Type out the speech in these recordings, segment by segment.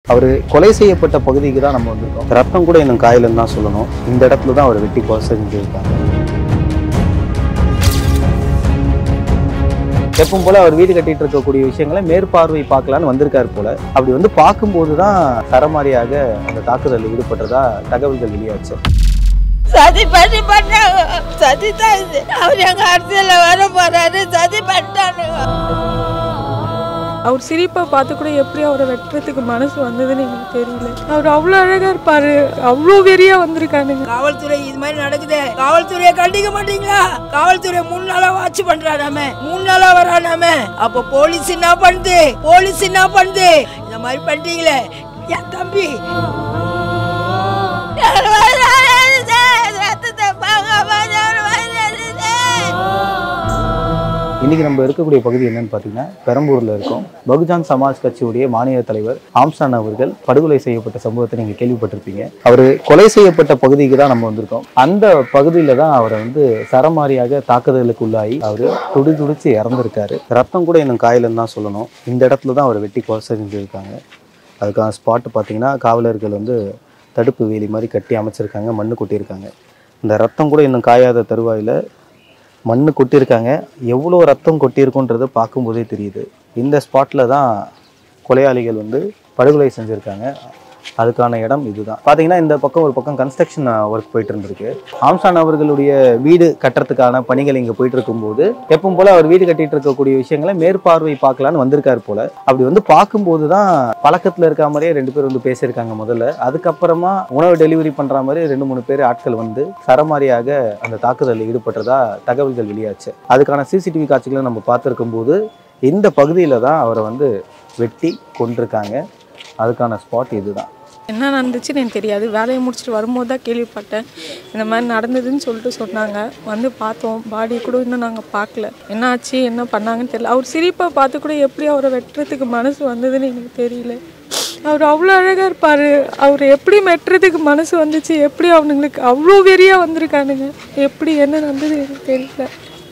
அவர் கொலை செய்யப்பட்ட பகுதிக்கு தான் நம்ம வந்திருக்கோம் ரத்தம் கூட இன்னும் காயிலன்னு தான் சொல்லணும் இந்த இடத்துல தான் அவர் வெட்டி கொலை செஞ்சிருக்காங்க எப்பவும் போல அவர் வீடு கட்டிட்டு இருக்கக்கூடிய விஷயங்களை மேற்பார்வை பார்க்கலான்னு வந்திருக்காரு போல அப்படி வந்து பார்க்கும்போது தான் சரமாரியாக அந்த தாக்குதலில் ஈடுபட்டதா தகவல்கள் வெளியாச்சு சதி பண்ணி பண்ணாங்க சதி தான் இது அவர் எங்க அரசியல்ல வர போறாரு சதி பண்ணிட்டானுங்க அவர் சிரிப்பை பார்த்து கூட எப்படி அவரை வெட்டுறதுக்கு மனசு வந்ததுன்னு எங்களுக்கு தெரியல அவர் அவ்வளோ அழகா இருப்பாரு அவ்வளோ வெறியா வந்திருக்கானுங்க காவல்துறை இது மாதிரி நடக்குது காவல்துறையை கண்டிக்க மாட்டீங்களா காவல்துறை மூணு நாளா வாட்ச் பண்றானாமே மூணு நாளா வரானாமே அப்ப போலீஸ் என்ன பண்ணுது போலீஸ் என்ன பண்ணுது இந்த மாதிரி பண்ணிட்டீங்களே என் தம்பி இன்னைக்கு நம்ம இருக்கக்கூடிய பகுதி என்னன்னு பார்த்தீங்கன்னா பெரம்பூர்ல இருக்கோம் பகுஜான் சமாஜ் கட்சியுடைய மாநில தலைவர் ஆம்சான் அவர்கள் படுகொலை செய்யப்பட்ட சம்பவத்தை நீங்க கேள்விப்பட்டிருப்பீங்க அவர் கொலை செய்யப்பட்ட பகுதிக்கு தான் நம்ம வந்திருக்கோம் அந்த பகுதியில தான் அவரை வந்து சரமாரியாக தாக்குதலுக்கு உள்ளாகி அவர் துடி துடிச்சு இறந்திருக்காரு ரத்தம் கூட இன்னும் காயிலன்னு தான் சொல்லணும் இந்த இடத்துல தான் அவர் வெட்டி கொலை செஞ்சிருக்காங்க அதுக்கான ஸ்பாட் பார்த்தீங்கன்னா காவலர்கள் வந்து தடுப்பு வேலி மாதிரி கட்டி அமைச்சிருக்காங்க மண்ணு கொட்டியிருக்காங்க இந்த ரத்தம் கூட இன்னும் காயாத தருவாயில் மண்ணு கொட்டியிருக்காங்க எவ்வளோ ரத்தம் கொட்டியிருக்குன்றதை பார்க்கும்போதே தெரியுது இந்த ஸ்பாட்டில் தான் கொலையாளிகள் வந்து படுகொலை செஞ்சுருக்காங்க அதுக்கான இடம் இதுதான் பார்த்தீங்கன்னா இந்த பக்கம் ஒரு பக்கம் கன்ஸ்ட்ரக்ஷன் ஒர்க் போயிட்டு இருந்திருக்கு ஆம்சான் அவர்களுடைய வீடு கட்டுறதுக்கான பணிகள் இங்கே போயிட்டு இருக்கும்போது எப்பவும் போல அவர் வீடு கட்டிட்டு இருக்கக்கூடிய விஷயங்களை மேற்பார்வை பார்க்கலான்னு வந்திருக்காரு போல அப்படி வந்து பார்க்கும்போது தான் பழக்கத்தில் இருக்க மாதிரியே ரெண்டு பேர் வந்து பேசியிருக்காங்க முதல்ல அதுக்கப்புறமா உணவு டெலிவரி பண்ணுற மாதிரி ரெண்டு மூணு பேர் ஆட்கள் வந்து சரமாரியாக அந்த தாக்குதலில் ஈடுபட்டதா தகவல்கள் வெளியாச்சு அதுக்கான சிசிடிவி காட்சிகளை நம்ம பார்த்துருக்கும் போது இந்த பகுதியில் தான் அவரை வந்து வெட்டி கொண்டிருக்காங்க அதுக்கான ஸ்பாட் இதுதான் என்ன நடந்துச்சுன்னு எனக்கு தெரியாது வேலையை முடிச்சுட்டு வரும்போது தான் கேள்விப்பட்டேன் இந்த மாதிரி நடந்ததுன்னு சொல்லிட்டு சொன்னாங்க வந்து பார்த்தோம் பாடி கூட இன்னும் நாங்கள் பார்க்கல என்ன ஆச்சு என்ன பண்ணாங்கன்னு தெரியல அவர் சிரிப்பை பார்த்து கூட எப்படி அவரை வெட்டுறதுக்கு மனசு வந்ததுன்னு எனக்கு தெரியல அவர் அவ்வளோ அழகாக இருப்பார் அவர் எப்படி வெட்டுறதுக்கு மனசு வந்துச்சு எப்படி அவனுங்களுக்கு அவ்வளோ வெறியாக வந்திருக்கானுங்க எப்படி என்ன நடந்தது எனக்கு தெரியல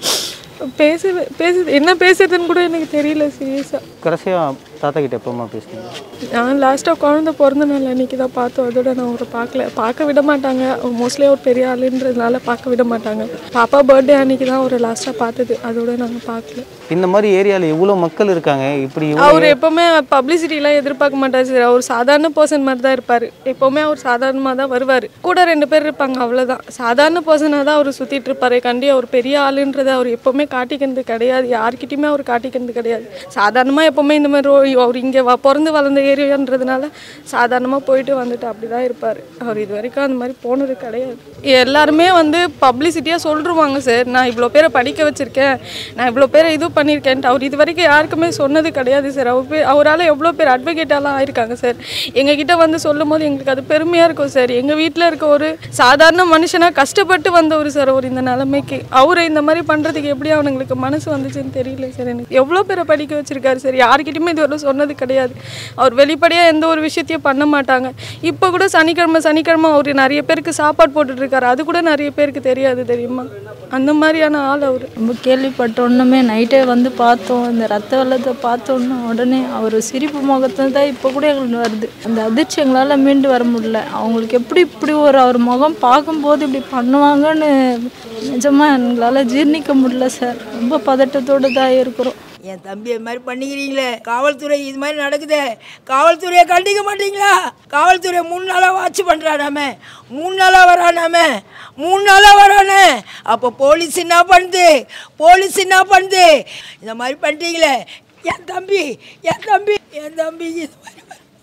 பேச பேச என்ன பேசுறதுன்னு கூட எனக்கு தெரியல சீரியஸாக கடைசியாக தாத்தா கிட்ட எப்போமா பேசுனீங்க நான் லாஸ்ட்டாக குழந்த பிறந்த நாள் அன்றைக்கி தான் பார்த்தோம் அதோட நான் அவரை பார்க்கல பார்க்க விட மாட்டாங்க மோஸ்ட்லி அவர் பெரிய ஆளுன்றதுனால பார்க்க விட மாட்டாங்க பாப்பா பர்த்டே அன்றைக்கி தான் அவரை லாஸ்ட்டாக பார்த்தது அதோட நாங்கள் பார்க்கல இந்த மாதிரி ஏரியாவில் எவ்வளோ மக்கள் இருக்காங்க இப்படி இவ்வளோ- அவர் எப்போவுமே பப்ளிசிட்டிலாம் எதிர்பார்க்க மாட்டார் சார் அவர் சாதாரண பர்சன் மாதிரி தான் இருப்பார் எப்போவுமே அவர் சாதாரணமாக தான் வருவார் கூட ரெண்டு பேர் இருப்பாங்க அவ்வளோதான் சாதாரண பர்சனாக தான் அவர் சுற்றிட்டு இருப்பார் கண்டி அவர் பெரிய ஆளுன்றதை அவர் எப்போவுமே காட்டிக்கிறது கிடையாது யார்கிட்டயுமே அவர் காட்டிக்கிறது கிடையாது சாதாரணமாக எப்போவுமே இந்த மாதிரி ரோ அவர் இங்கே வ பிறந்து வளர்ந்த ஏரியான்றதுனால சாதாரணமாக போயிட்டு வந்துட்டு அப்படி தான் இருப்பார் அவர் இது வரைக்கும் அந்த மாதிரி போனது கிடையாது எல்லாருமே வந்து பப்ளிசிட்டியாக சொல்லிருவாங்க சார் நான் இவ்வளோ பேரை படிக்க வச்சுருக்கேன் நான் இவ்வளோ பேரை இது பண்ணியிருக்கேன்ட்டு அவர் இது வரைக்கும் யாருக்குமே சொன்னது கிடையாது சார் அவர் பே அவரால் எவ்வளோ பேர் அட்வொகேட்டாலாம் ஆயிருக்காங்க சார் எங்ககிட்ட வந்து சொல்லும் போது எங்களுக்கு அது பெருமையாக இருக்கும் சார் எங்கள் வீட்டில் இருக்க ஒரு சாதாரண மனுஷனாக கஷ்டப்பட்டு வந்தவர் சார் அவர் இந்த நிலைமைக்கு அவரை இந்த மாதிரி பண்ணுறதுக்கு எப்படி அவனுங்களுக்கு மனசு வந்துச்சுன்னு தெரியல சார் எனக்கு எவ்வளோ பேரை படிக்க வச்சிருக்காரு சார் யார்கிட்டயுமே இது வரை சொன்னது கிடையாது அவர் வெளிப்படையாக எந்த ஒரு விஷயத்தையும் பண்ண மாட்டாங்க இப்போ கூட சனிக்கிழமை சனிக்கிழமை அவர் நிறைய பேருக்கு சாப்பாடு போட்டுட்டு இருக்காரு அது கூட நிறைய பேருக்கு தெரியாது தெரியுமா அந்த மாதிரியான ஆள் அவர் ரொம்ப கேள்விப்பட்ட உடனே நைட்டே வந்து பார்த்தோம் இந்த ரத்த வெள்ளத்தை பார்த்தோன்னே உடனே அவர் சிரிப்பு முகத்துல தான் இப்போ கூட எங்களுக்கு வருது அந்த அதிர்ச்சி எங்களால் மீண்டு வர முடியல அவங்களுக்கு எப்படி இப்படி ஒரு அவர் முகம் பார்க்கும்போது இப்படி பண்ணுவாங்கன்னு நிஜமாக எங்களால் ஜீர்ணிக்க முடியல சார் ரொம்ப பதட்டத்தோடு தான் இருக்கிறோம் என் தம்பி இது மாதிரி பண்ணிக்கிறீங்களே காவல்துறை இது மாதிரி நடக்குது காவல்துறையை கண்டிக்க மாட்டீங்களா காவல்துறை மூணு நாளாக வாட்ச் பண்ணுறானாமே மூணு நாளாக வரானாமே மூணு நாளாக வரானே அப்போ போலீஸ் என்ன பண்ணுது போலீஸ் என்ன பண்ணுது இந்த மாதிரி பண்ணிட்டீங்களே என் தம்பி என் தம்பி என் தம்பி இது மாதிரி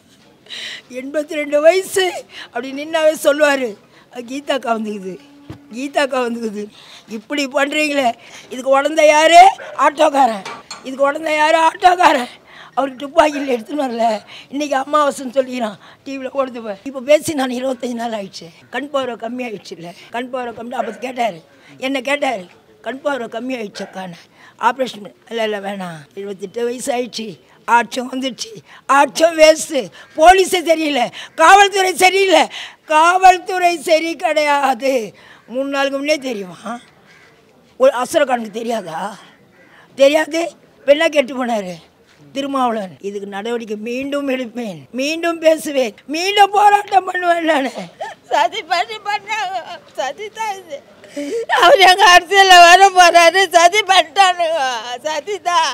எண்பத்தி ரெண்டு வயசு அப்படி நின்னாவே சொல்லுவார் கீதாக்கா வந்துக்குது கீதாக்கா வந்துக்குது இப்படி பண்ணுறீங்களே இதுக்கு உடந்த யார் ஆட்டோக்காரன் இதுக்கு உடந்த யார் ஆட்டோக்காரன் அவருக்கு துப்பாக்கியில் எடுத்துன்னு வரல இன்றைக்கி அமாவாசைன்னு சொல்லிக்கிறான் டிவியில் ஓடுது பாரு. இப்போ பேசி நான் இருபத்தஞ்சி நாள் ஆயிடுச்சு கண் பார்வை கம்மியாயிடுச்சு இல்லை கண் பார்வை கம்மி அப்போ கேட்டார் என்ன கேட்டார் கண் பார்வை கம்மியாயிடுச்சு அக்கான ஆப்ரேஷன் இல்லை இல்லை வேணாம் இருபத்தெட்டு வயசு ஆயிடுச்சு ஆட்சியம் வந்துடுச்சு ஆட்சியம் வேஸ்ட்டு போலீஸே சரியில்லை காவல்துறை சரியில்லை காவல்துறை சரி கிடையாது மூணு நாளுக்கு முன்னே தெரியுமா ஒரு அசுரக்கானுக்கு தெரியாதா தெரியாது பெண்ணா கெட்டு போனார் திருமாவளவன் இதுக்கு நடவடிக்கை மீண்டும் எடுப்பேன் மீண்டும் பேசுவேன் மீண்டும் போராட்டம் பண்ணுவேன் நான் சதி பண்ணி பண்ணாங்க சதி தான் இது அவர் எங்க அரசியல்ல வர போறாரு சதி பண்ணிட்டானுங்க சதி தான்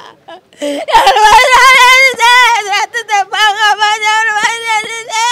ரத்தத்தை பார்க்காம அவர் வயது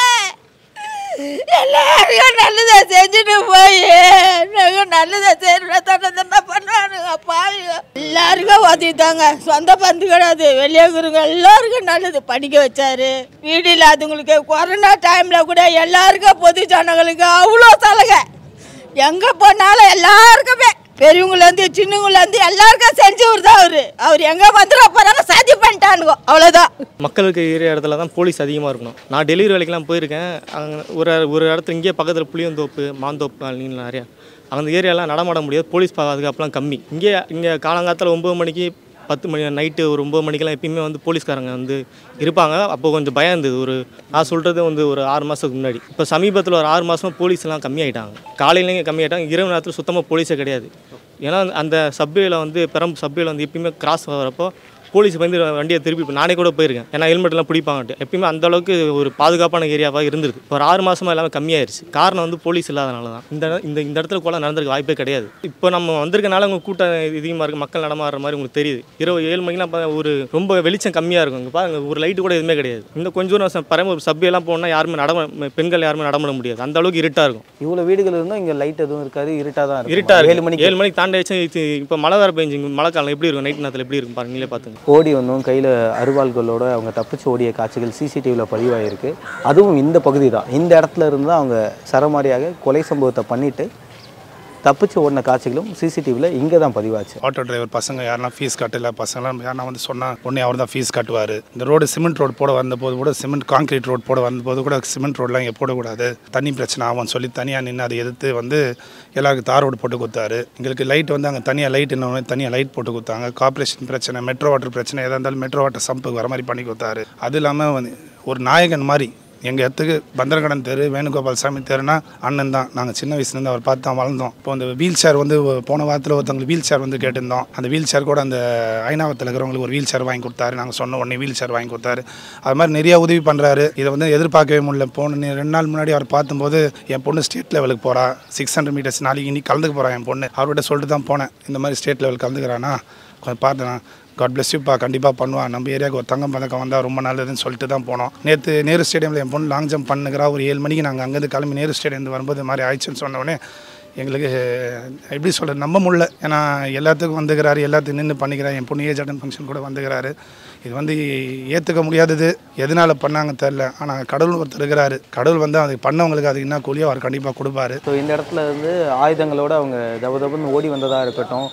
எல்லாருக்கும் நல்லதை செஞ்சுட்டு போய் நாங்கள் நல்லதை செய்யணும் தன்னதமாக பண்ணுவானுங்க பாருங்க எல்லாருக்கும் உதவித்தாங்க சொந்த பந்து கிடையாது வெளியாகிறவங்க எல்லாருக்கும் நல்லது படிக்க வச்சாரு வீடு இல்லாதவங்களுக்கு கொரோனா டைமில் கூட எல்லாருக்கும் பொது ஜனங்களுக்கு அவ்வளோ சலுகை எங்கே போனாலும் எல்லாருக்குமே பெரியவங்கலேருந்து சின்னவங்கலேருந்து எல்லாருக்கும் செஞ்சவர் தான் அவர் அவர் எங்கே வந்துட போகிறாங்க சதி பண்ணிட்டானுங்க அவ்வளோதான் மக்களுக்கு ஏரியா இடத்துல தான் போலீஸ் அதிகமாக இருக்கணும் நான் டெலிவரி வேலைக்கெல்லாம் போயிருக்கேன் அங்கே ஒரு ஒரு இடத்துல இங்கே பக்கத்தில் புளியந்தோப்பு மாந்தோப்பு அப்படின்னு நிறையா அந்த ஏரியாலாம் நடமாட முடியாது போலீஸ் பாதுகாப்புலாம் கம்மி இங்கே இங்கே காலங்காலத்தில் ஒம்பது மணிக்கு பத்து மணி நைட்டு ஒரு ஒம்பது மணிக்கெல்லாம் எப்பயுமே வந்து போலீஸ்காரங்க வந்து இருப்பாங்க அப்போ கொஞ்சம் பயம் இருந்தது ஒரு நான் சொல்கிறது வந்து ஒரு ஆறு மாதத்துக்கு முன்னாடி இப்போ சமீபத்தில் ஒரு ஆறு மாதம் போலீஸ்லாம் கம்மியாயிட்டாங்க காலையிலேயே கம்மியாயிட்டாங்க இரவு நேரத்தில் சுத்தமாக போலீஸே கிடையாது ஏன்னா அந்த சப்வேல வந்து பெரம் சப்வேல வந்து எப்பயுமே கிராஸ் வரப்போ போலீஸ் வந்து வண்டியை திருப்பி இப்போ நானே கூட போயிருக்கேன் ஏன்னா ஹெல்மெட்லாம் பிடிப்பாங்கட்டு எப்பயுமே அந்த அளவுக்கு ஒரு பாதுகாப்பான ஏரியாவாக இருந்திருக்கு ஒரு ஆறு மாசமா எல்லாமே கம்மியாயிருச்சு காரணம் வந்து போலீஸ் இல்லாதனால தான் இந்த இந்த இந்த இடத்துல கொலை நடந்திருக்க வாய்ப்பே கிடையாது இப்போ நம்ம வந்திருக்கனால உங்கள் கூட்டம் அதிகமாக இருக்குது மக்கள் நடமாடுற மாதிரி உங்களுக்கு தெரியுது இரவு ஏழு மணிக்கெலாம் பா- ஒரு ரொம்ப வெளிச்சம் கம்மியாக இருக்கும் இங்கே பாருங்க ஒரு லைட்டு கூட எதுவுமே கிடையாது இந்த கொஞ்சம் தூரம் பரம ஒரு சப்வேலாம் போனால் யாருமே நடம பெண்கள் யாருமே நடமாட முடியாது அந்த அளவுக்கு இருட்டாக இருக்கும் இவ்வளோ வீடுகள் இருந்தும் இங்கே லைட் எதுவும் இருக்காது இருட்டாக தான் இருக்கும் இருட்டா ஏழு ஏழு மணிக்கு ஏழு மணிக்கு தாண்டியாச்சும் இது இப்போ மழை வேறு பெஞ்சு மழை காலம் எப்படி இருக்கும் நைட் நேரத்தில் எப்படி இருக்கும் பாருங்க நீங்களே பார்த்துங்க ஓடி வந்தோம் கையில் அருவாள்களோட அவங்க தப்பிச்சு ஓடிய காட்சிகள் சிசிடிவியில் பதிவாயிருக்கு அதுவும் இந்த பகுதி தான் இந்த இடத்துல இருந்து தான் அவங்க சரமாரியாக கொலை சம்பவத்தை பண்ணிட்டு தப்பிச்சு ஓடின காட்சிகளும் சிசிடிவியில் இங்கே தான் பதிவாச்சு ஆட்டோ டிரைவர் பசங்க யாரெல்லாம் ஃபீஸ் கட்டல பசங்களாம் யாரெல்லாம் வந்து சொன்னால் உடனே அவர் தான் ஃபீஸ் கட்டுவார் இந்த ரோடு சிமெண்ட் ரோடு போட வந்தபோது கூட சிமெண்ட் கான்கிரீட் ரோடு போட வந்தபோது கூட சிமெண்ட் ரோடெலாம் இங்கே போடக்கூடாது தண்ணி பிரச்சனை ஆகும்னு சொல்லி தனியாக நின்று அதை எதிர்த்து வந்து எல்லாருக்கும் தார் ரோடு போட்டு கொடுத்தாரு எங்களுக்கு லைட் வந்து அங்கே தனியாக லைட் என்ன தனியாக லைட் போட்டு கொடுத்தாங்க கார்ப்பரேஷன் பிரச்சனை மெட்ரோ வாட்டர் பிரச்சனை எதாக இருந்தாலும் மெட்ரோ வாட்டர் சம்புக்கு வர மாதிரி பண்ணி கொடுத்தாரு அது இல்லாமல் வந்து ஒரு நாயகன் மாதிரி எங்கள் இடத்துக்கு பந்தரகடன் தெரு வேணுகோபால் சாமி தெருனா அண்ணன் தான் நாங்கள் சின்ன வயசுலேருந்து அவர் பார்த்து தான் வளர்ந்தோம் இப்போ அந்த வீல் சேர் வந்து போன வாரத்தில் ஒருத்தவங்களுக்கு வீல் சேர் வந்து கேட்டிருந்தோம் அந்த வீல் சேர் கூட அந்த ஐநாவத்தில் இருக்கிறவங்களுக்கு ஒரு வீல் சேர் வாங்கி கொடுத்தாரு நாங்கள் சொன்ன உடனே வீல் சேர் வாங்கி கொடுத்தாரு அது மாதிரி நிறைய உதவி பண்ணுறாரு இதை வந்து எதிர்பார்க்கவே முடியல போன நே- ரெண்டு நாள் முன்னாடி அவர் பார்த்தும்போது என் பொண்ணு ஸ்டேட் லெவலுக்கு போகிறா சிக்ஸ் ஹண்ட்ரட் மீட்டர்ஸ் நாளைக்கு இன்னைக்கு கலந்துக்க போகிறா என் பொண்ணு அவர்கிட்ட சொல்லிட்டு தான் போனேன் இந்த மாதிரி ஸ்டேட் லெவல் கலந்துக்கிறானா கொஞ்சம் பார்த்தேன் காட் பிளஸ் யூப்பா கண்டிப்பாக பண்ணுவான் நம்ம ஏரியாவுக்கு ஒரு தங்கம் பதக்கம் வந்தால் ரொம்ப நல்லதுன்னு சொல்லிட்டு தான் போனோம் நேற்று நேரு ஸ்டேடியமில் என் பொண்ணு லாங் ஜம்ப் பண்ணுகிறா ஒரு ஏழு மணிக்கு நாங்கள் அங்கேருந்து கிளம்பி நேரு ஸ்டேடியம் வரும்போது இது மாதிரி ஆயிடுச்சுன்னு சொன்ன உடனே எங்களுக்கு எப்படி சொல்கிறது நம்ப முடியல ஏன்னா எல்லாத்துக்கும் வந்துக்கிறாரு எல்லாத்துக்கும் நின்று பண்ணிக்கிறாரு என் பொண்ணு ஏஜ் அட்டன் ஃபங்க்ஷன் கூட வந்துக்கிறாரு இது வந்து ஏற்றுக்க முடியாதது எதனால் பண்ணாங்க தெரில ஆனால் கடவுள் ஒருத்தர் இருக்கிறாரு கடவுள் வந்து அது பண்ணவங்களுக்கு அதுக்கு என்ன கூலியோ அவர் கண்டிப்பாக கொடுப்பாரு ஸோ இந்த இடத்துல இருந்து ஆயுதங்களோட அவங்க தப தபன்னு ஓடி வந்ததாக இருக்கட்டும்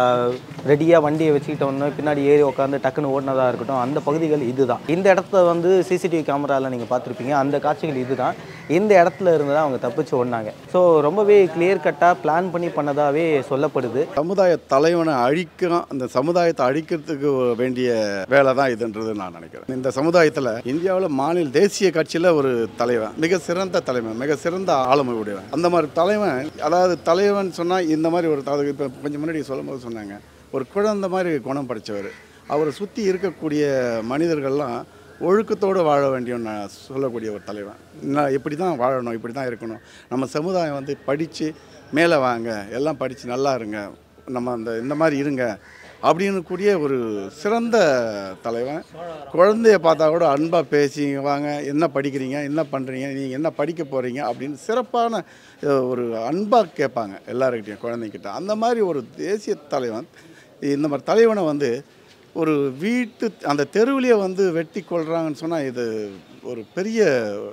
ரெடியாக வண்டியை வச்சுக்கிட்டோன்னு பின்னாடி ஏறி உட்காந்து டக்குன்னு ஓடினதாக இருக்கட்டும் அந்த பகுதிகள் இதுதான் இந்த இடத்துல வந்து சிசிடிவி கேமராவில் நீங்கள் பார்த்துருப்பீங்க அந்த காட்சிகள் இதுதான் இந்த இடத்துல இருந்து தான் அவங்க தப்பிச்சு ஓடினாங்க ஸோ ரொம்பவே கிளியர் கட்டாக பிளான் பண்ணி பண்ணதாகவே சொல்லப்படுது சமுதாய தலைவனை அழிக்க அந்த சமுதாயத்தை அழிக்கிறதுக்கு வேண்டிய வேலை தான் இதுன்றது நான் நினைக்கிறேன் இந்த சமுதாயத்தில் இந்தியாவில் மாநில தேசிய கட்சியில் ஒரு தலைவன் மிக சிறந்த தலைவன் மிக சிறந்த ஆளுமை உடையவன் அந்த மாதிரி தலைவன் அதாவது தலைவன் சொன்னால் இந்த மாதிரி ஒரு தலைவர் இப்போ கொஞ்சம் முன்னாடி சொல்லும்போது சொன்னாங்க ஒரு குழந்தை மாதிரி குணம் படித்தவர் அவரை சுற்றி இருக்கக்கூடிய மனிதர்கள்லாம் ஒழுக்கத்தோடு வாழ வேண்டிய நான் சொல்லக்கூடிய ஒரு தலைவன் நான் இப்படி தான் வாழணும் இப்படி தான் இருக்கணும் நம்ம சமுதாயம் வந்து படித்து மேலே வாங்க எல்லாம் படித்து நல்லா இருங்க நம்ம அந்த இந்த மாதிரி இருங்க அப்படின்னு கூடிய ஒரு சிறந்த தலைவன் குழந்தைய பார்த்தா கூட அன்பாக பேசி "இங்க வாங்க என்ன படிக்கிறீங்க என்ன பண்ணுறீங்க நீங்கள் என்ன படிக்க போகிறீங்க அப்படின்னு சிறப்பான அஹ், ஒரு அன்பாக கேட்பாங்க எல்லாருக்கிட்டையும் குழந்தைகிட்ட அந்த மாதிரி ஒரு தேசிய தலைவன் இந்த மாதிரி தலைவனை வந்து ஒரு வீட்டு அந்த தெருவிலேயே வந்து வெட்டி கொள்றாங்கன்னு சொன்னால் இது ஒரு பெரிய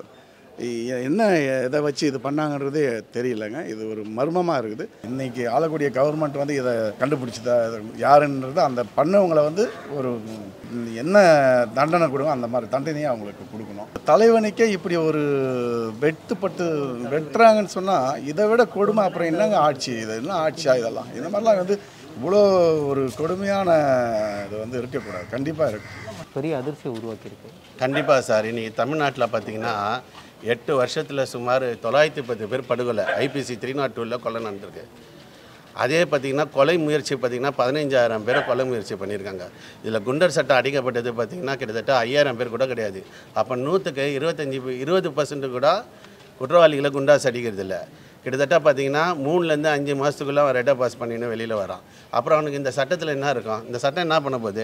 எ- என்ன இதை வச்சு இது பண்ணாங்கன்றதே தெரியலங்க இது ஒரு மர்மமாக இருக்குது இன்னைக்கு ஆளக்கூடிய கவர்மெண்ட் வந்து இதை கண்டுபிடிச்சதா யாருன்றது அந்த பண்ணவங்களை வந்து ஒரு ம், என்ன தண்டனை கொடுங்க அந்த மாதிரி தண்டனையை அவங்களுக்கு கொடுக்கணும் தலைவனுக்கே இப்படி ஒரு வெட்டுப்பட்டு வெட்டுறாங்கன்னு சொன்னால் இதை விட கொடுமை அப்புறம் என்னங்க ஆட்சி இது என்ன ஆட்சியா இதெல்லாம் இந்த மாதிரிலாம் வந்து இவ்வளோ ஒரு கொடுமையான இது வந்து இருக்கக்கூடாது கண்டிப்பாக இருக்கு பெரிய அதிர்ச்சியை உருவாக்கியிருக்கு கண்டிப்பாக சார் இன்னைக்கு தமிழ்நாட்டில் பார்த்தீங்கன்னா எட்டு வருஷத்தில் சுமார் தொள்ளாயிரத்தி பத்து பேர் படுகொலை ஐபிசி த்ரீ நாட் டூவில் கொலை நடந்திருக்கு அதே பார்த்திங்கன்னா கொலை முயற்சி பார்த்திங்கன்னா பதினைஞ்சாயிரம் பேரை கொலை முயற்சி பண்ணியிருக்காங்க இதில் குண்டர் சட்டம் அடிக்கப்பட்டது பார்த்திங்கன்னா கிட்டத்தட்ட ஐயாயிரம் பேர் கூட கிடையாது அப்போ நூற்றுக்கு இருபத்தஞ்சி இருபது பர்சன்ட் கூட குற்றவாளிகளை குண்டாஸ் அடிக்கிறது இல்லை கிட்டத்தட்ட பார்த்தீங்கன்னா மூணுலேருந்து அஞ்சு மாதத்துக்குள்ளே அவன் ரெட்டை பாஸ் பண்ணின்னு வெளியில் வரான் அப்புறம் அவனுக்கு இந்த சட்டத்தில் என்ன இருக்கும் இந்த சட்டம் என்ன பண்ண போகுது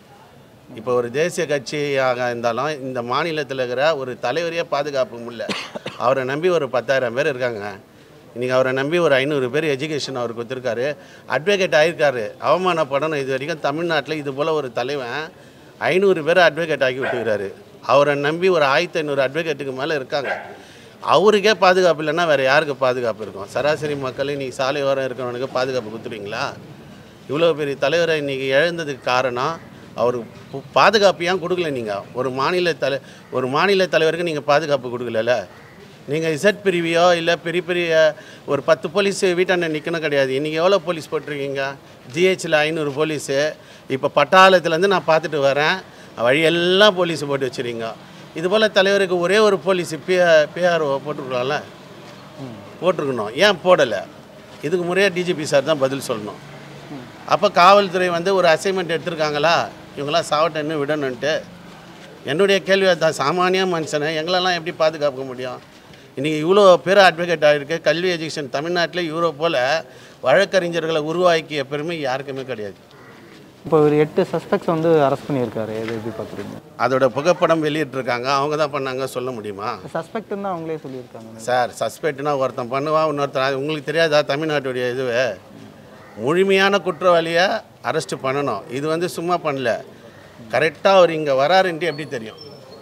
இப்போ ஒரு தேசிய கட்சியாக இருந்தாலும் இந்த மாநிலத்தில் இருக்கிற ஒரு தலைவரையே பாதுகாப்பு முடியல அவரை நம்பி ஒரு பத்தாயிரம் பேர் இருக்காங்க இன்றைக்கி அவரை நம்பி ஒரு ஐநூறு பேர் எஜுகேஷன் அவர் கொடுத்துருக்காரு அட்வொகேட் ஆகிருக்காரு அவமானப்படணும் இது வரைக்கும் தமிழ்நாட்டில் இது போல் ஒரு தலைவன் ஐநூறு பேர் அட்வொகேட் ஆக்கி விட்டுக்கிறாரு அவரை நம்பி ஒரு ஆயிரத்தி ஐநூறு அட்வொகேட்டுக்கு மேலே இருக்காங்க அவருக்கே பாதுகாப்பு இல்லைன்னா வேறு யாருக்கு பாதுகாப்பு இருக்கும் சராசரி மக்கள் இன்றைக்கி சாலை ஓரம் இருக்கிறவனுக்கு பாதுகாப்பு கொடுத்துருவீங்களா இவ்வளோ பெரிய தலைவரை இன்றைக்கி இழந்ததுக்கு காரணம் அவர் பு- பாதுகாப்பு ஏன் கொடுக்கல நீங்கள் ஒரு மாநில தலை ஒரு மாநில தலைவருக்கு நீங்கள் பாதுகாப்பு கொடுக்கலல்ல நீங்கள் இசட் பிரிவியோ இல்லை பெரிய பெரிய ஒரு பத்து போலீஸ் வீட்டாண்ட நிற்கணும் கிடையாது இன்றைக்கி எவ்வளோ போலீஸ் போட்டிருக்கீங்க ஜிஹெச்சில் ஐநூறு போலீஸு இப்போ பட்டாளத்துலேருந்து நான் பார்த்துட்டு வரேன் வழியெல்லாம் போலீஸ் போட்டு வச்சுருங்க இது போல் தலைவருக்கு ஒரே ஒரு போலீஸ் பி பிஆர்ஓ போட்டிருக்கலாம்ல போட்டிருக்கணும் ஏன் போடலை இதுக்கு முறையாக டிஜிபி சார் தான் பதில் சொல்லணும் அப்போ காவல்துறை வந்து ஒரு அசைன்மெண்ட் எடுத்திருக்காங்களா இவங்களாம் சாவட்டன்னு விடணுன்ட்டு என்னுடைய கேள்வி தான் சாமானிய மனுஷனை எங்களெல்லாம் எப்படி பாதுகாக்க முடியும் இன்றைக்கி இவ்வளோ பேர் அட்வொகேட் ஆகிருக்கு கல்வி எஜுகேஷன் தமிழ்நாட்டில் இவ்வளோ போல் வழக்கறிஞர்களை உருவாக்கிய பெருமை யாருக்குமே கிடையாது இப்போ ஒரு எட்டு சஸ்பெக்ட்ஸ் வந்து அரெஸ்ட் பண்ணியிருக்காரு எது எப்படி பார்க்குறீங்க அதோட புகைப்படம் வெளியிட்டிருக்காங்க அவங்க தான் பண்ணாங்க சொல்ல முடியுமா சஸ்பெக்ட்னு தான் அவங்களே சொல்லியிருக்காங்க சார் சஸ்பெக்ட்னா ஒருத்தன் பண்ணுவான் இன்னொருத்தன் அது உங்களுக்கு தெரியாதா தமிழ்நாட்டுடைய இதுவே முழுமையான குற்றவாளியை அரெஸ்ட் பண்ணணும் இது வந்து சும்மா பண்ணல கரெக்டாக அவர் இங்கே வராருன்ட்டு எப்படி தெரியும்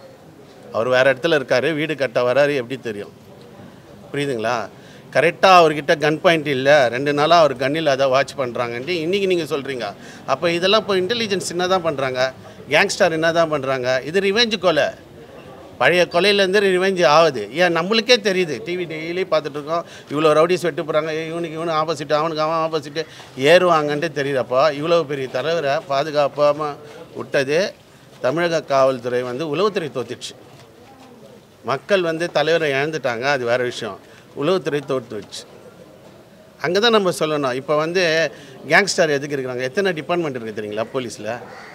அவர் வேறு இடத்துல இருக்கார் வீடு கட்ட வராரு எப்படி தெரியும் புரியுதுங்களா கரெக்டாக அவர்கிட்ட கன் பாயிண்ட் இல்லை ரெண்டு நாளாக அவர் கன்னில் அதை வாட்ச் பண்ணுறாங்கன்ட்டு இன்றைக்கி நீங்கள் சொல்கிறீங்க அப்போ இதெல்லாம் இப்போ இன்டெலிஜென்ஸ் என்ன தான் பண்ணுறாங்க கேங்ஸ்டர் என்ன தான் பண்ணுறாங்க இது ரிவெஞ்சு கொலை பழைய கொலையிலேருந்து ரிவெஞ்ச் ஆகுது ஏன் நம்மளுக்கே தெரியுது டிவி டெய்லி பார்த்துட்டு இருக்கோம் இவ்வளோ ரவுடிஸ் வெட்டு போகிறாங்க இவனுக்கு இவனு ஆப்போசிட் அவனுக்கு அவன் ஆப்போசிட்டு ஏறுவாங்கன்ட்டு தெரியுறப்போ இவ்வளோ பெரிய தலைவரை பாதுகாப்பாமல் விட்டது தமிழக காவல்துறை வந்து உளவுத்துறை தோத்துச்சு மக்கள் வந்து தலைவரை இழந்துட்டாங்க அது வேறு விஷயம் உளவுத்துறை தோற்றுச்சு அங்கே தான் நம்ம சொல்லணும் இப்போ வந்து கேங்ஸ்டர் எதுக்கு இருக்கிறாங்க எத்தனை டிபார்ட்மெண்ட் இருக்குது தெரியுங்களா போலீஸில்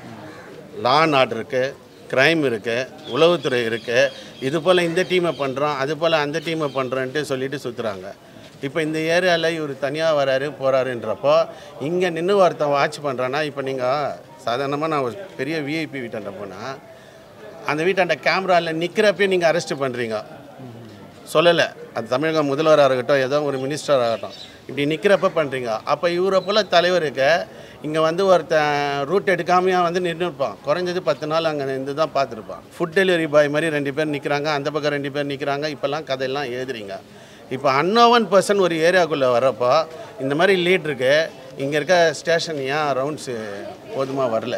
லா அண்ட் ஆர்டர் இருக்குது க்ரைம் இருக்குது உளவுத்துறை இருக்குது இது போல் இந்த டீமை பண்ணுறோம் அது போல் அந்த டீமை பண்ணுறோன்ட்டு சொல்லிட்டு சுற்றுறாங்க இப்போ இந்த ஏரியாவில் இவர் தனியாக வராரு போகிறாருன்றப்போ இங்கே நின்று ஒருத்தன் வாட்ச் பண்ணுறான்னா இப்போ நீங்கள் சாதாரணமாக நான் ஒரு பெரிய விஐபி வீட்டாண்ட போனால் அந்த வீட்டாண்ட கேமராவில் நிற்கிறப்பே நீங்கள் அரெஸ்ட் பண்ணுறீங்க சொல்லலை அது தமிழக முதல்வராக இருக்கட்டும் ஏதோ ஒரு மினிஸ்டராக இருக்கட்டும் இப்படி நிற்கிறப்ப பண்ணுறீங்க அப்போ இவரை போல் தலைவருக்கு இங்கே வந்து ஒருத்தன் ரூட் எடுக்காமையா வந்து நின்றுருப்பான் குறைஞ்சது பத்து நாள் அங்கே இருந்து தான் பார்த்துருப்பான் ஃபுட் டெலிவரி பாய் மாதிரி ரெண்டு பேர் நிற்கிறாங்க அந்த பக்கம் ரெண்டு பேர் நிற்கிறாங்க இப்போல்லாம் கதையெல்லாம் எழுதுறீங்க இப்போ அன்னோவன் பர்சன் ஒரு ஏரியாக்குள்ளே வரப்போ இந்த மாதிரி லீட் இருக்கு இங்கே இருக்க ஸ்டேஷன் ஏன் ரவுண்ட்ஸு போதுமா வரல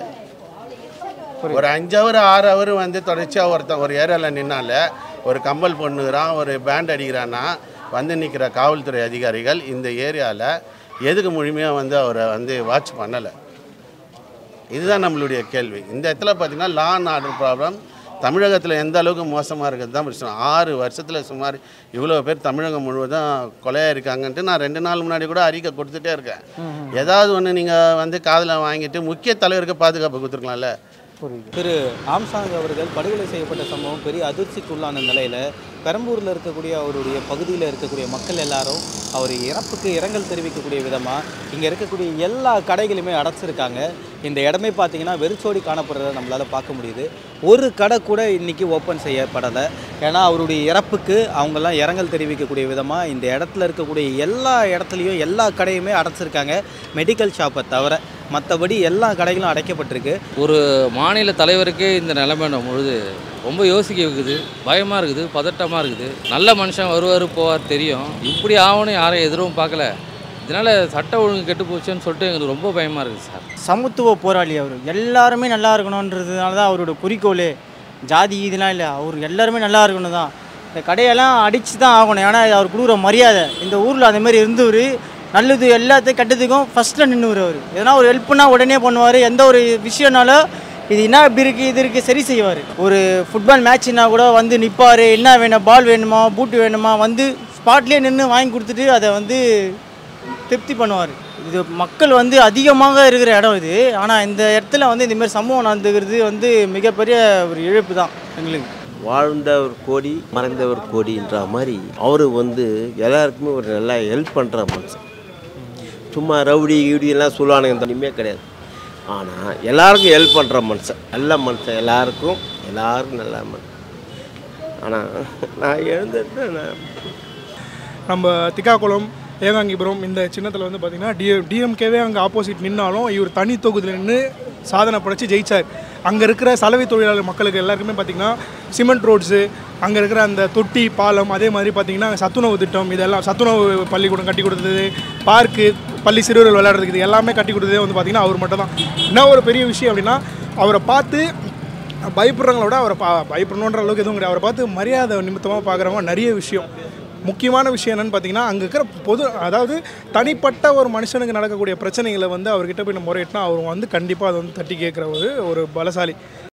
ஒரு அஞ்சு ஹவர் ஆறு ஹவர் வந்து தொடர்ச்சியாக ஒருத்தன் ஒரு ஏரியாவில் நின்னால ஒரு கம்பல் பொண்ணுகிறான் ஒரு பேண்ட் அடிக்கிறான்னா வந்து நிற்கிற காவல்துறை அதிகாரிகள் இந்த ஏரியாவில் எதுக்கு முழுமையாக வந்து அவரை வந்து வாட்ச் பண்ணலை இதுதான் நம்மளுடைய கேள்வி இந்த இடத்துல பார்த்தீங்கன்னா லா அண்ட் ஆர்டர் ப்ராப்ளம் தமிழகத்தில் எந்த அளவுக்கு மோசமாக இருக்குது தான் பிரச்சனை ஆறு வருஷத்தில் சுமார் இவ்வளோ பேர் தமிழகம் முழுவதும் கொலையாக இருக்காங்கன்ட்டு நான் ரெண்டு நாள் முன்னாடி கூட அறிக்கை கொடுத்துட்டே இருக்கேன் ஏதாவது ஒன்று நீங்கள் வந்து காதில் வாங்கிட்டு முக்கிய தலைவருக்கு பாதுகாப்பு கொடுத்துருக்கலாம்ல திரு ஆம்சாங் அவர்கள் படுகொலை செய்யப்பட்ட சம்பவம் பெரிய அதிர்ச்சிக்குள்ளான நிலையில் பெரம்பூரில் இருக்கக்கூடிய அவருடைய பகுதியில் இருக்கக்கூடிய மக்கள் எல்லாரும் அவர் இறப்புக்கு இரங்கல் தெரிவிக்கக்கூடிய விதமாக இங்கே இருக்கக்கூடிய எல்லா கடைகளுமே அடைச்சிருக்காங்க இந்த இடமே பார்த்தீங்கன்னா வெறிச்சோடி காணப்படுறத நம்மளால் பார்க்க முடியுது ஒரு கடை கூட இன்றைக்கி ஓப்பன் செய்யப்படலை ஏன்னா அவருடைய இறப்புக்கு அவங்கெல்லாம் இரங்கல் தெரிவிக்கக்கூடிய விதமாக இந்த இடத்துல இருக்கக்கூடிய எல்லா இடத்துலையும் எல்லா கடையுமே அடைச்சிருக்காங்க மெடிக்கல் ஷாப்பை தவிர மற்றபடி எல்லா கடைகளும் அடைக்கப்பட்டிருக்கு ஒரு மாநில தலைவருக்கே இந்த நிலைமைன்னும் பொழுது ரொம்ப யோசிக்க வைக்குது பயமாக இருக்குது பதட்டமாக இருக்குது நல்ல மனுஷன் வருவார் போவார் தெரியும் இப்படி ஆகணும் யாரும் எதிரும் பார்க்கல இதனால் சட்ட ஒழுங்கு கெட்டு போச்சுன்னு சொல்லிட்டு எங்களுக்கு ரொம்ப பயமாக இருக்குது சார் சமத்துவ போராளி அவர் எல்லாருமே நல்லா இருக்கணுன்றதுனால தான் அவரோட குறிக்கோளே ஜாதி இதெல்லாம் இல்லை அவர் எல்லாருமே நல்லா இருக்கணும் தான் இந்த கடையெல்லாம் அடித்து தான் ஆகணும் ஏன்னா இது அவர் கொடுக்குற மரியாதை இந்த ஊரில் அந்த மாதிரி இருந்தவர் நல்லது எல்லாத்தையும் கெட்டதுக்கும் ஃபஸ்ட்டில் நின்றுவர் அவர் எதனா ஒரு ஹெல்ப்னா உடனே பண்ணுவார் எந்த ஒரு விஷயம்னாலும் இது என்ன இப்படி இருக்குது இது இருக்குது சரி செய்வார் ஒரு ஃபுட்பால் மேட்ச்னா கூட வந்து நிற்பார் என்ன வேணும் பால் வேணுமா பூட்டு வேணுமா வந்து ஸ்பாட்லேயே நின்று வாங்கி கொடுத்துட்டு அதை வந்து திருப்தி பண்ணுவார் இது மக்கள் வந்து அதிகமாக இருக்கிற இடம் இது ஆனால் இந்த இடத்துல வந்து இந்த மாதிரி சம்பவம் நடந்துக்கிறது வந்து மிகப்பெரிய ஒரு இழப்பு தான் எங்களுக்கு வாழ்ந்தவர் கோடி மறைந்தவர் கோடின்ற மாதிரி அவர் வந்து எல்லாருக்குமே ஒரு நல்லா ஹெல்ப் பண்ணுற மனுஷன் சும்மா ரவுடி கிவுடி எல்லாம் சொல்லுவானுங்க தனியுமே கிடையாது ஆனால் எல்லாருக்கும் ஹெல்ப் பண்ணுற மனுஷன் நல்ல மனுஷன் எல்லாருக்கும் எல்லாருக்கும் நல்ல மனுஷன் ஆனால் நான் எழுந்துட்டேன் நான் நம்ம திக்காக்குளம் ஏகாங்கிபுரம் இந்த சின்னத்தில் வந்து பார்த்திங்கன்னா டி டிஎம்கேவே அங்கே ஆப்போசிட் நின்னாலும் இவர் தனி தொகுதியில் நின்று சாதனை படைச்சு ஜெயிச்சார் அங்கே இருக்கிற சலவை தொழிலாளர் மக்களுக்கு எல்லாருக்குமே பார்த்திங்கன்னா சிமெண்ட் ரோட்ஸு அங்கே இருக்கிற அந்த தொட்டி பாலம் அதே மாதிரி பார்த்திங்கன்னா சத்துணவு திட்டம் இதெல்லாம் சத்துணவு பள்ளிக்கூடம் கட்டி கொடுத்தது பார்க்கு பள்ளி சிறுவர்கள் விளையாடுறதுக்கு இது எல்லாமே கட்டி கொடுத்ததே வந்து பார்த்திங்கன்னா அவர் மட்டும் தான் என்ன ஒரு பெரிய விஷயம் அப்படின்னா அவரை பார்த்து பயப்படுறவங்கள விட அவரை பா பயப்படணுன்ற அளவுக்கு எதுவும் கிடையாது அவரை பார்த்து மரியாதை நிமித்தமாக பார்க்குறவங்க நிறைய விஷயம் முக்கியமான விஷயம் என்னன்னு பார்த்தீங்கன்னா அங்கே இருக்கிற பொது அதாவது தனிப்பட்ட ஒரு மனுஷனுக்கு நடக்கக்கூடிய பிரச்சனைகளை வந்து அவர்கிட்ட போய் நம்ம முறையிட்டா அவர் வந்து கண்டிப்பாக அதை வந்து தட்டி கேட்குற ஒரு ஒரு பலசாலி